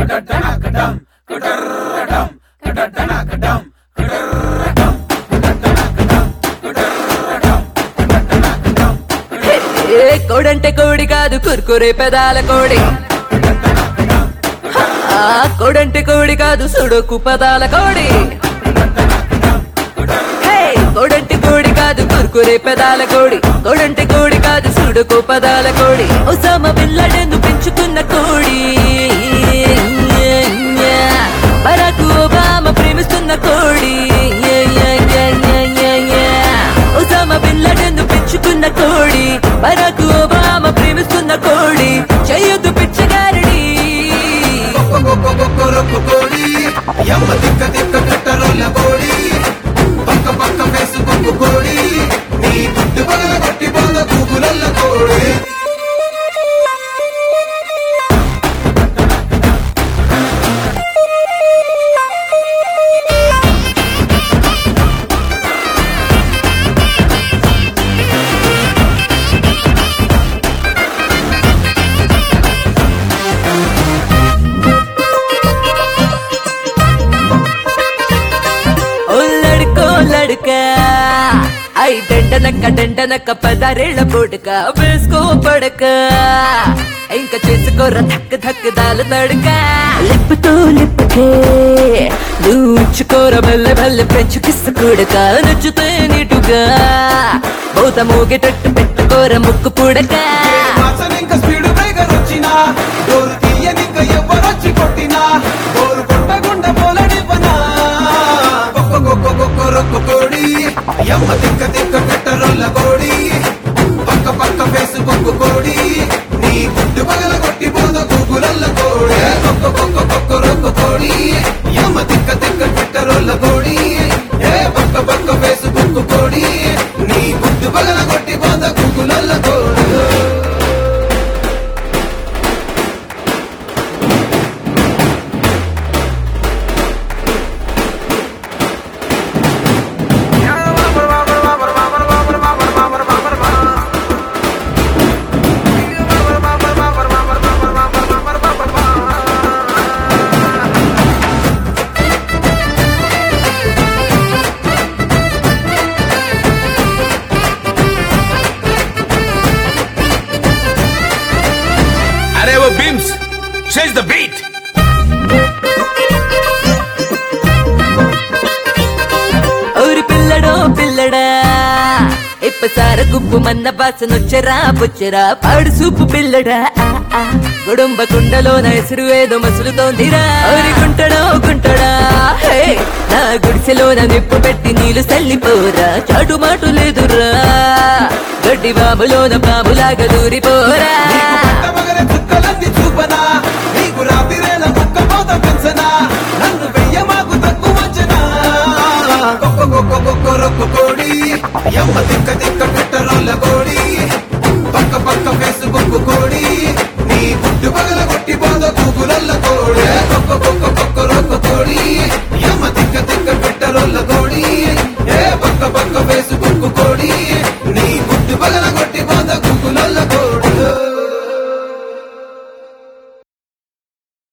ఏ కోడంటే కోడి కాదు కుర్కురే పెదాల కోడి ఆ కోడంటే కోడి కాదు సుడోకు పదాల కోడి హే, కోడంటే కోడి కాదు కుర్కురే పెదాల కోడి కోడంటే కోడి కాదు సుడోకు పదాల కోడి ఒసామ పిల్లడెందు పెంచుకున్న కోడి బరాకు ఒబామ ప్రేమిస్తున్న కోడి ఒసామ పిల్లడెందు పెంచుకున్న కోడి బరాకు ఒబామ ప్రేమిస్తున్న కోడి చెయ్యొద్దు పిచ్చగారడి కోడి యమ్మ తిక్క తిక్క కట్టరోల కోడి పక్క పక్క ఫేసుబుక్ కోడి నీ గుడ్డు పగల కొట్టి బాధ కూగులల్ల కోడి ఓ లడుకో లడుక ఐ దండనక్క దండనక్క పదారేళ్ల పొడక వేసుకో పడక ఇంకా చేసుకోర ధక్ ధక్ దాలు తడక లిప్పుతో లిప్పుకే నువ్వు ఉంచుకోర బల్ల బల్ల పెంచు కిస్సు కొడక నచ్చుతే నీటుగా బౌత మూగేటట్టు పెట్టుకోర ముక్కు పుడక మాసన్ ఇంకా స్పీడ్ బ్రేకర్ వచ్చినా డోరు తీయనిక ఎవరొచ్చి కొట్టినా డోరు కొట్టకుండా పోలడిపనా కొక్క కొక్క కొక్క రొక్క కోడి యమ్మ తిక్క తిక్క కట్టరోల కోడి పక్క పక్క ఫేసుబుక్ కోడి నీ గుడ్డు పగల కొట్టి బాధ కూగులల్ల కోడి కొక్క కొక్క కొక్క రొక్క కోడి యమ్మ తిక్క తిక్క కట్టరోల కోడి ఏ పక్క పక్క ఫేసుబుక్ కోడి నీ గుడ్డు పగల కొట్టి బాధ కూగులల్ల కోడి అరే ఓ బీమ్స్ చేంజ్ ద బీట్ ఊరి పిల్లడో పిల్లడా ఇప్పసార గుప్పు మన్న వాసనొచ్చరా బొచ్చరా పాడు సూపు పిల్లడా ఆ, ఆ. గుడుంబ కుండలో నైసురు ఏదో మసులుతోందిరా ఊరి గుంటడో గుంటడా హే నా గుడిసెలోన నిప్పు పెట్టి నీళ్లు చల్లిపోరా చాటు మాటు లేదురా గడ్డి బాబులోన బాబులాగా దూరిపోరా పట్టమగల చుక్కలన్నీ చూపనా నీకు రాత్రిరేళ ముక్క పోత పెంచనా నన్ను వెయ్య మాకు తక్కువ అంచనా కొక్క కొక్క కొక్క రొక్క కోడి యమ్మ తిక్క తిక్క కట్టరోల కోడి